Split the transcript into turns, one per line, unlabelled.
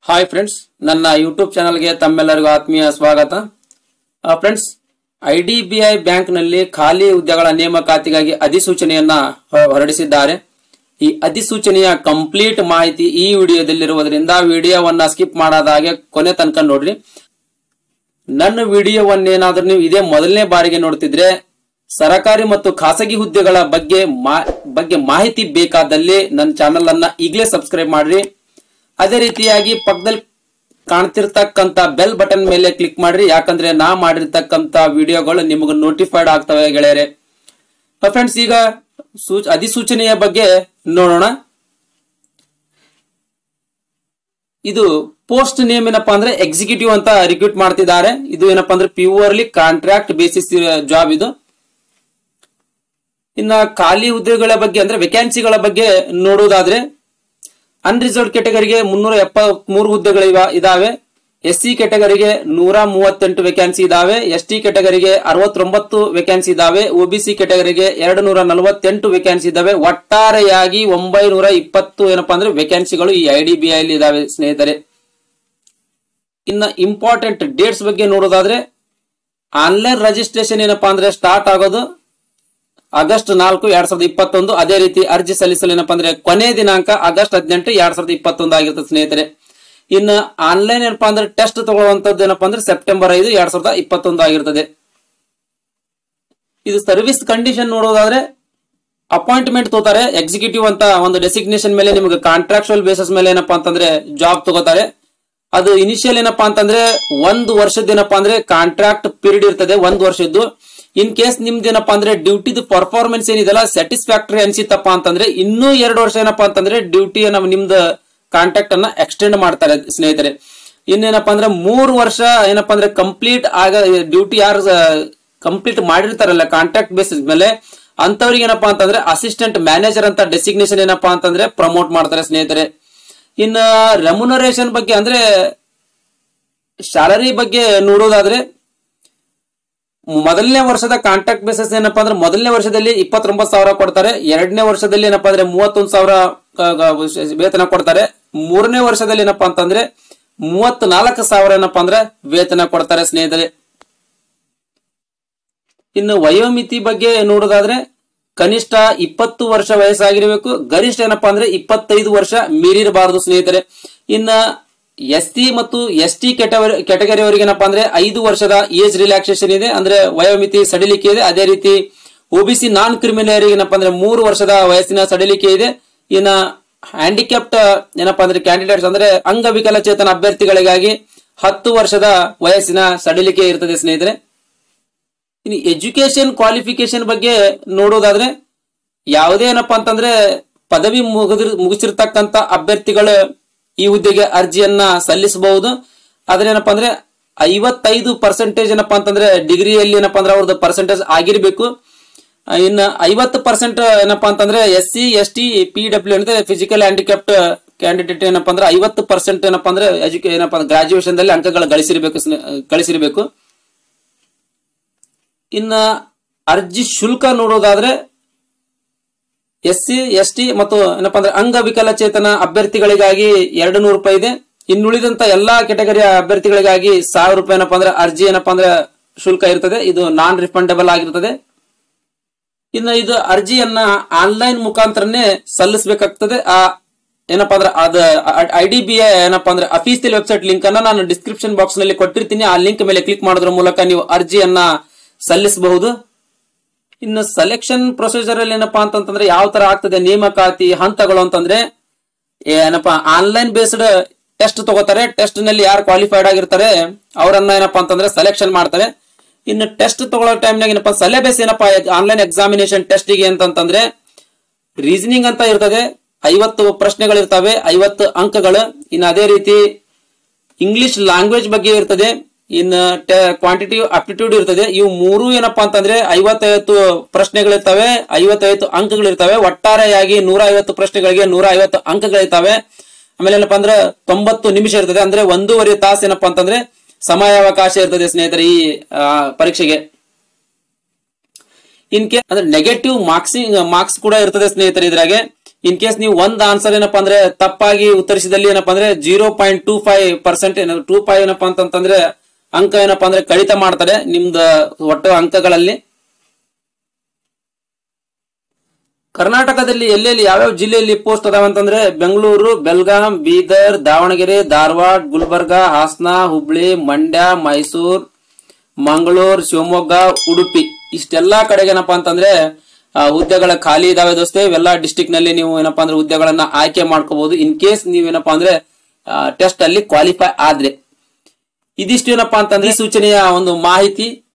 hi friends ನನ್ನ YouTube ಚಾನಲ್ಗೆ ತಮ್ಮೆಲ್ಲರಿಗೂ ಆತ್ಮೀಯ ಸ್ವಾಗತ friends I D B I ಬ್ಯಾಂಕ್ನಲ್ಲಿ ಖಾಲಿ ಹುದ್ದೆಗಳ ನೇಮಕಾತಿಗಾಗಿ ಅಧಿಸೂಚನೆಯನ್ನ ಹೊ- ಹೊರಡಿಸಿದ್ದಾರೆ ಈ ಅಧಿಸೂಚನೆಯ ಕಂಪ್ಲೀಟ್ ಮಾಹಿತಿ ಈ ವಿಡಿಯೋದಲ್ಲಿರುವುದರಿಂದ ವಿಡಿಯೋವನ್ನ ಸ್ಕಿಪ್ ಮಾಡದ ಹಾಗೆ ಕೊನೆ ತನಕ ನೋಡ್ರಿ ನನ್ನ ವಿಡಿಯೋವನ್ನೇನಾದ್ರೂ ನೀವು ಇದೇ ಮೊದಲನೇ ಬಾರಿಗೆ ನೋಡ್ತಿದ್ರೆ ಸರಕಾರಿ ಮತ್ತು ಖಾಸಗಿ ಹುದ್ದೆಗಳ ಬಗ್ಗೆ ಮಾ- ಬಗ್ಗೆ ಮಾಹಿತಿ ಬೇಕಾದಲ್ಲಿ ನನ್ನ ಚಾನಲ್ ಅನ್ನ ಈಗಲೇ ಸಬ್ಸ್ಕ್ರೈಬ್ ಮಾಡ್ರಿ ಅದೇ ರೀತಿಯಾಗಿ ಪಕ್ಕದಲ್ಲಿ ಕಾಣ್ತಿರ್ತಕ್ಕಂತ ಬೆಲ್ ಬಟನ್ ಮೇಲೆ ಕ್ಲಿಕ್ ಮಾಡ್ರಿ ಯಾಕಂದ್ರೆ ನಾ ಮಾಡಿರ್ತಕ್ಕಂತ ವಿಡಿಯೋಗಳು ನಿಮಗೆ ನೋಟಿಫೈಡ್ ಆಗ್ತವೆ ಗೆಳೆಯರೆ ಫ್ರೆಂಡ್ಸ್ ಈಗ ಸೂಚ ಅಧಿಸೂಚನೆಯ ಬಗ್ಗೆ ನೋಡೋಣ ಇದು ಪೋಸ್ಟ್ ನೇಮ್ ಏನಪ್ಪಾ ಅಂದ್ರೆ ಎಕ್ಸಿಕ್ಯೂಟಿವ್ ಅಂತ ರಿಕ್ರೂಟ್ ಮಾಡ್ತಿದ್ದಾರೆ ಇದು ಏನಪ್ಪಾ ಅಂದ್ರೆ ಪ್ಯೂರ್ಲಿ ಕಾಂಟ್ರಾಕ್ಟ್ ಬೇಸಿಸ್ ಜಾಬ್ ಇದು ಇನ್ನ ಖಾಲಿ ಹುದ್ದೆಗಳ ಬಗ್ಗೆ ಅಂದ್ರೆ ವೇಕೆನ್ಸಿಗಳ ಬಗ್ಗೆ ನೋಡುವುದಾದ್ರೆ ಅನ್ರಿಸರ್ವ್ಡ್ ಕೆಟಗರಿಗೆ ಮುನ್ನೂರ ಎಪ್ಪತ್ ಮೂರು ಹುದ್ದೆಗಳು ಇವ- ಇದಾವೆ ಎಸ್ ಸಿ ಕೆಟಗರಿಗೆ ನೂರ ಮೂವತ್ತೆಂಟು ವೇಕೆನ್ಸಿ ಇದಾವೆ ಎಸ್ ಟಿ ಕೆಟಗರಿಗೆ ಅರವತ್ತೊಂಬತ್ತು ವೇಕೆನ್ಸಿ ಇದಾವೆ ಒಬಿಸಿ ಕೆಟಗರಿಗೆ ಎರಡು ನೂರ ನಲವತ್ತೆಂಟು ವೇಕೆನ್ಸಿ ಇದಾವೆ ಒಟ್ಟಾರೆಯಾಗಿ ಒಂಬೈನೂರ ಇಪ್ಪತ್ತು ಏನಪ್ಪಾ ಅಂದ್ರೆ ವೇಕೆನ್ಸಿಗಳು ಈ ಐ ಡಿ ಬಿ ಐಲಿ ಇದಾವೆ ಸ್ನೇಹಿತರೆ ಇನ್ನ ಇಂಪಾರ್ಟೆಂಟ್ ಡೇಟ್ಸ್ ಬಗ್ಗೆ ನೋಡೋದಾದ್ರೆ ಆನ್ಲೈನ್ ರಿಜಿಸ್ಟ್ರೇಷನ್ ಏನಪ್ಪಾ ಅಂದ್ರೆ ಸ್ಟಾರ್ಟ್ ಆಗೋದು ಆಗಸ್ಟ್ ನಾಲ್ಕು ಎರಡ್ ಸಾವಿರದ ಇಪ್ಪತ್ತೊಂದು ಅದೇ ರೀತಿ ಅರ್ಜಿ ಸಲ್ಲಿಸಲು ಏನಪ್ಪಾ ಅಂದ್ರೆ ಕೊನೆ ದಿನಾಂಕ ಆಗಸ್ಟ್ ಹದಿನೆಂಟು ಎರಡ್ ಸಾವಿರದ ಇಪ್ಪತ್ತೊಂದು ಆಗಿರ್ತದೆ ಸ್ನೇಹಿತರೆ ಇನ್ನು ಆನ್ಲೈನ್ ಏನಪ್ಪಾ ಅಂದ್ರೆ ಟೆಸ್ಟ್ ತಗೊಳ್ಳುವಂತದ್ದು ಏನಪ್ಪಾ ಅಂದ್ರೆ ಸೆಪ್ಟೆಂಬರ್ ಐದು ಎರಡ್ ಸಾವಿರದ ಇಪ್ಪತ್ತೊಂದು ಆಗಿರ್ತದೆ ಇದು ಸರ್ವಿಸ್ ಕಂಡೀಷನ್ ನೋಡೋದಾದ್ರೆ ಅಪಾಯಿಂಟ್ಮೆಂಟ್ ತಗೋತಾರೆ ಎಕ್ಸಿಕ್ಯೂಟಿವ್ ಅಂತ ಒಂದು ಡೆಸಿಗ್ನೇಷನ್ ಮೇಲೆ ನಿಮಗೆ ಕಾಂಟ್ರಾಕ್ಚುಯಲ್ ಬೇಸಿಸ್ ಮೇಲೆ ಏನಪ್ಪಾ ಅಂತಂದ್ರೆ ಜಾಬ್ ತಗೋತಾರೆ ಅದು ಇನಿಷಿಯಲ್ ಏನಪ್ಪಾ ಅಂತಂದ್ರೆ ಒಂದು ವರ್ಷದ ಏನಪ್ಪಾ ಅಂದ್ರೆ ಕಾಂಟ್ರಾಕ್ಟ್ ಪೀರಿಯಡ್ ಇರ್ತದೆ ಒಂದು ವರ್ಷದ್ದು ಇನ್ ಕೇಸ್ ನಿಮ್ದು ಏನಪ್ಪಾ ಅಂದ್ರೆ ಡ್ಯೂಟಿದು ಪರ್ಫಾರ್ಮೆನ್ಸ್ ಏನಿದೆಲ್ಲ ಸ್ಯಾಟಿಸ್ಫ್ಯಾಕ್ಟರಿ ಅನ್ಸಿತ್ತಪ್ಪ ಅಂತಂದ್ರೆ ಇನ್ನೂ ಎರಡು ವರ್ಷ ಏನಪ್ಪಾ ಅಂತಂದ್ರೆ ಡ್ಯೂಟಿಯನ್ನ ನಿಮ್ದು ಕಾಂಟ್ರಾಕ್ಟ್ ಅನ್ನ ಎಕ್ಸ್ಟೆಂಡ್ ಮಾಡ್ತಾರೆ ಸ್ನೇಹಿತರೆ ಇನ್ನೇನಪ್ಪಾ ಅಂದ್ರೆ ಮೂರು ವರ್ಷ ಏನಪ್ಪಾ ಅಂದ್ರೆ ಕಂಪ್ಲೀಟ್ ಆಗ ಡ್ಯೂಟಿ ಯಾರು ಕಂಪ್ಲೀಟ್ ಮಾಡಿರ್ತಾರಲ್ಲ ಕಾಂಟ್ರಾಕ್ಟ್ ಬೇಸಿಸ್ ಮೇಲೆ ಅಂತವ್ರಿಗೆ ಏನಪ್ಪಾ ಅಂತಂದ್ರೆ ಅಸಿಸ್ಟೆಂಟ್ ಮ್ಯಾನೇಜರ್ ಅಂತ ಡೆಸಿಗ್ನೇಷನ್ ಏನಪ್ಪಾ ಅಂತಂದ್ರೆ ಪ್ರಮೋಟ್ ಮಾಡ್ತಾರೆ ಸ್ನೇಹಿತರೆ ಇನ್ನ ರೆಮ್ಯುನರೇಷನ್ ಬಗ್ಗೆ ಅಂದ್ರೆ ಸ್ಯಾಲರಿ ಬಗ್ಗೆ ನೋಡೋದಾದ್ರೆ ಮೊದಲನೇ ವರ್ಷದ ಕಾಂಟ್ರಾಕ್ಟ್ ಬೇಸಿಸ್ ಏನಪ್ಪಾ ಅಂದ್ರೆ ಮೊದಲನೇ ವರ್ಷದಲ್ಲಿ ಇಪ್ಪತ್ತೊಂಬತ್ತು ಸಾವಿರ ಕೊಡ್ತಾರೆ ಎರಡನೇ ವರ್ಷದಲ್ಲಿ ಏನಪ್ಪಾ ಅಂದ್ರೆ ಮೂವತ್ತೊಂದು ಸಾವಿರ ಕ- ಕ- ವೇತನ ಕೊಡ್ತಾರೆ ಮೂರನೇ ವರ್ಷದಲ್ಲಿ ಏನಪ್ಪಾ ಅಂತಂದ್ರೆ ಮೂವತ್ತ್ ನಾಲ್ಕು ಸಾವಿರ ಏನಪ್ಪಾ ಅಂದ್ರೆ ವೇತನ ಕೊಡ್ತಾರೆ ಸ್ನೇಹಿತರೆ ಇನ್ನು ವಯೋಮಿತಿ ಬಗ್ಗೆ ನೋಡೋದಾದ್ರೆ ಕನಿಷ್ಠ ಇಪ್ಪತ್ತು ವರ್ಷ ವಯಸ್ಸಾಗಿರ್ಬೇಕು ಗರಿಷ್ಠ ಏನಪ್ಪಾ ಅಂದ್ರೆ ಇಪ್ಪತ್ತೈದು ವರ್ಷ ಮೀರಿರಬಾರದು ಸ್ನೇಹಿತರೆ ಇನ್ನ ಎಸ್ ಟಿ ಮತ್ತು ಎಸ್ ಟಿ ಕೆಟಗರಿ ಅವರಿಗೆ ಏನಪ್ಪಾ ಅಂದ್ರೆ ಐದು ವರ್ಷದ ಏಜ್ ರಿಲ್ಯಾಕ್ಸೇಷನ್ ಇದೆ ಅಂದ್ರೆ ವಯೋಮಿತಿ ಸಡಿಲಿಕೆ ಇದೆ ಅದೇ ರೀತಿ ಒಬಿಸಿ ನಾನ್ ಕ್ರಿಮಿನಲ್ ಏನಪ್ಪಾ ಅಂದ್ರೆ ಮೂರು ವರ್ಷದ ವಯಸ್ಸಿನ ಸಡಿಲಿಕೆ ಇದೆ ಇನ್ನ ಹ್ಯಾಂಡಿಕ್ಯಾಪ್ಟ್ ಏನಪ್ಪಾ ಅಂದ್ರೆ ಕ್ಯಾಂಡಿಡೇಟ್ಸ್ ಅಂದ್ರೆ ಅಂಗವಿಕಲಚೇತನ ಅಭ್ಯರ್ಥಿಗಳಿಗಾಗಿ ಹತ್ತು ವರ್ಷದ ವಯಸ್ಸಿನ ಸಡಿಲಿಕೆ ಇರ್ತದೆ ಸ್ನೇಹಿತರೆ ಇನ್ನು ಎಜುಕೇಶನ್ ಕ್ವಾಲಿಫಿಕೇಶನ್ ಬಗ್ಗೆ ನೋಡೋದಾದ್ರೆ ಯಾವುದೇ ಏನಪ್ಪಾ ಅಂತಂದ್ರೆ ಪದವಿ ಮುಗಿದಿರ್ ಮುಗಿಸಿರ್ತಕ್ಕಂತ ಅಭ್ಯರ್ಥಿಗಳು ಈ ಹುದ್ದೆಗೆ ಅರ್ಜಿಯನ್ನ ಸಲ್ಲಿಸಬಹುದು ಆದ್ರೆ ಏನಪ್ಪಾ ಅಂದ್ರೆ ಐವತ್ತೈದು ಪರ್ಸೆಂಟೇಜ್ ಏನಪ್ಪಾ ಅಂತಂದ್ರೆ ಡಿಗ್ರಿಯಲ್ಲಿ ಏನಪ್ಪಾ ಅಂದ್ರೆ ಅವ್ರದ್ದು ಪರ್ಸೆಂಟೇಜ್ ಆಗಿರ್ಬೇಕು ಆ, ಇನ್ನು ಐವತ್ತು ಪರ್ಸೆಂಟ್ ಏನಪ್ಪಾ ಅಂತಂದ್ರೆ S C S T P W ಅಂದ್ರೆ ಫಿಸಿಕಲ್ ಹ್ಯಾಂಡಿಕ್ಯಾಪ್ಟ್ ಕ್ಯಾಂಡಿಡೇಟ್ ಏನಪ್ಪಾ ಅಂದ್ರೆ ಐವತ್ತು ಪರ್ಸೆಂಟ್ ಏನಪ್ಪಾ ಅಂದ್ರೆ ಎಜುಕೇ ಏನಪ್ಪಾ ಗ್ರಾಜುಯೇಷನ್ ದಲ್ಲಿ ಅಂಕಗಳು ಗಳಿಸಿರ್ಬೇಕು ಸ್ನೇ- ಗಳಿಸಿರ್ಬೇಕು ಇನ್ನ ಅರ್ಜಿ ಶುಲ್ಕ ನೋಡೋದಾದ್ರೆ ಎಸ್ ಸಿ ಎಸ್ ಟಿ ಮತ್ತು ಏನಪ್ಪಾ ಅಂದ್ರೆ ಅಂಗವಿಕಲಚೇತನ ಅಭ್ಯರ್ಥಿಗಳಿಗಾಗಿ ಎರಡು ನೂರು ರೂಪಾಯಿ ಇದೆ ಇನ್ನುಳಿದಂತ ಎಲ್ಲಾ ಕೆಟಗರಿಯ ಅಭ್ಯರ್ಥಿಗಳಿಗಾಗಿ ಸಾವಿರ ರೂಪಾಯಿ ಏನಪ್ಪಾ ಅಂದ್ರೆ ಅರ್ಜಿ ಏನಪ್ಪಾ ಅಂದ್ರೆ ಶುಲ್ಕ ಇರ್ತದೆ ಇದು ನಾನ್ ರಿಫಂಡಬಲ್ ಆಗಿರ್ತದೆ ಇನ್ನು ಇದು ಅರ್ಜಿಯನ್ನ ಆನ್ಲೈನ್ ಮುಖಾಂತರನೇ ಸಲ್ಲಿಸಬೇಕಾಗ್ತದೆ ಆ ಏನಪ್ಪಾ ಅಂದ್ರೆ ಅದ ಐ ಡಿ ಬಿ ಐ ಏನಪ್ಪಾ ಅಂದ್ರೆ ಅಫೀಸಿಯಲ್ ವೆಬ್ಸೈಟ್ ಲಿಂಕ್ ಅನ್ನ ನಾನು ಡಿಸ್ಕ್ರಿಪ್ಷನ್ ಬಾಕ್ಸ್ ನಲ್ಲಿ ಕೊಟ್ಟಿರ್ತೀನಿ ಆ ಲಿಂಕ್ ಮೇಲೆ ಕ್ಲಿಕ್ ಮಾಡೋದ್ರ ಮೂಲಕ ನೀವು ಅರ್ಜಿಯನ್ನ ಸಲ್ಲಿಸಬಹುದು ಇನ್ನು ಸೆಲೆಕ್ಷನ್ ಪ್ರೊಸೀಜರ್ ಅಲ್ಲಿ ಏನಪ್ಪಾ ಅಂತಂದ್ರೆ ಯಾವ ತರ ಆಗ್ತದೆ ನೇಮಕಾತಿ ಹಂತಗಳು ಅಂತಂದ್ರೆ ಏನಪ್ಪಾ ಆನ್ಲೈನ್ ಬೇಸ್ಡ್ ಟೆಸ್ಟ್ ತಗೋತಾರೆ ಟೆಸ್ಟ್ ನಲ್ಲಿ ಯಾರು ಕ್ವಾಲಿಫೈಡ್ ಆಗಿರ್ತಾರೆ ಅವರನ್ನ ಏನಪ್ಪಾ ಅಂತಂದ್ರೆ ಸೆಲೆಕ್ಷನ್ ಮಾಡ್ತಾರೆ ಇನ್ನು ಟೆಸ್ಟ್ ತಗೊಳ್ಳೋ ಟೈಮ್ನಾಗ ಏನಪ್ಪಾ ಸಿಲೆಬಸ್ ಏನಪ್ಪಾ ಆನ್ಲೈನ್ ಎಕ್ಸಾಮಿನೇಷನ್ ಟೆಸ್ಟಿಗೆ ಅಂತಂತಂದ್ರೆ ರೀಸನಿಂಗ್ ಅಂತ ಇರ್ತದೆ ಐವತ್ತು ಪ್ರಶ್ನೆಗಳಿರ್ತವೆ ಐವತ್ತು ಅಂಕಗಳು ಇನ್ನು ಅದೇ ರೀತಿ ಇಂಗ್ಲಿಷ್ ಲ್ಯಾಂಗ್ವೇಜ್ ಬಗ್ಗೆ ಇರ್ತದೆ ಇನ್ನು ಕ್ವಾಂಟಿಟಿ ಅಪ್ಟಿಟ್ಯೂಡ್ ಇರ್ತದೆ ಇವು ಮೂರು ಏನಪ್ಪಾ ಅಂತಂದ್ರೆ ಐವತ್ತೈವತ್ತು ಪ್ರಶ್ನೆಗಳಿರ್ತವೆ ಐವತ್ತೈವತ್ತು ಅಂಕಗಳಿರ್ತವೆ ಒಟ್ಟಾರೆಯಾಗಿ ನೂರ ಐವತ್ತು ಪ್ರಶ್ನೆಗಳಿಗೆ ನೂರ ಐವತ್ತು ಅಂಕಗಳಿರ್ತವೆ ಆಮೇಲೆ ಏನಪ್ಪಾ ಅಂದ್ರೆ ತೊಂಬತ್ತು ನಿಮಿಷ ಇರ್ತದೆ ಅಂದ್ರೆ ಒಂದೂವರೆ ತಾಸು ಏನಪ್ಪಾ ಅಂತಂದ್ರೆ ಸಮಯಾವಕಾಶ ಇರ್ತದೆ ಸ್ನೇಹಿತರೆ ಈ ಆ, ಪರೀಕ್ಷೆಗೆ ಇನ್ ಕೇಸ್ ಅಂದ್ರೆ ನೆಗೆಟಿವ್ ಮಾರ್ಕ್ಸಿಂಗ್ ಮಾರ್ಕ್ಸ್ ಕೂಡ ಇರ್ತದೆ ಸ್ನೇಹಿತರೆ ಇದ್ರಾಗೆ ಇನ್ ಕೇಸ್ ನೀವು ಒಂದ್ ಆನ್ಸರ್ ಏನಪ್ಪಾ ಅಂದ್ರೆ ತಪ್ಪಾಗಿ ಉತ್ತರಿಸಿದಲ್ಲಿ ಏನಪ್ಪಾ ಅಂದ್ರೆ zero point two five percent two five ಏನಪ್ಪಾ ಅಂತಂದ್ರೆ ಅಂಕ ಏನಪ್ಪಾ ಅಂದ್ರೆ ಕಡಿತ ಮಾಡ್ತಾರೆ ನಿಮ್ದ ಒಟ್ಟು ಅಂಕಗಳಲ್ಲಿ ಕರ್ನಾಟಕದಲ್ಲಿ ಎಲ್ಲೆಲ್ಲಿ ಯಾವ್ಯಾವ ಜಿಲ್ಲೆಯಲ್ಲಿ ಪೋಸ್ಟ್ ಅದಾವ ಅಂತಂದ್ರೆ ಬೆಂಗಳೂರು ಬೆಲ್ಗಾಂ ಬೀದರ್ ದಾವಣಗೆರೆ ಧಾರವಾಡ ಗುಲ್ಬರ್ಗ ಹಾಸನ ಹುಬ್ಳಿ ಮಂಡ್ಯ ಮೈಸೂರು ಮಂಗಳೂರು ಶಿವಮೊಗ್ಗ ಉಡುಪಿ ಇಷ್ಟೆಲ್ಲಾ ಕಡೆಗೆ ಏನಪ್ಪಾ ಅಂತಂದ್ರೆ ಆ, ಹುದ್ದೆಗಳ ಖಾಲಿ ಇದಾವೆ ದೋಸ್ತೆ ಇವೆಲ್ಲ ಡಿಸ್ಟಿಕ್ ನಲ್ಲಿ ನೀವು ಏನಪ್ಪಾ ಅಂದ್ರೆ ಹುದ್ದೆಗಳನ್ನ ಆಯ್ಕೆ ಮಾಡ್ಕೋಬಹುದು ಇನ್ ಕೇಸ್ ನೀವೇನಪ್ಪಾ ಅಂದ್ರೆ ಟೆಸ್ಟ್ ಅಲ್ಲಿ ಕ್ವಾಲಿಫೈ ಆದ್ರೆ ಇದಿಷ್ಟು ಏನಪ್ಪಾ ಅಂತಂದ್ರೆ ಈ ಸೂಚನೆಯ ಒಂದು ಮಾಹಿತಿ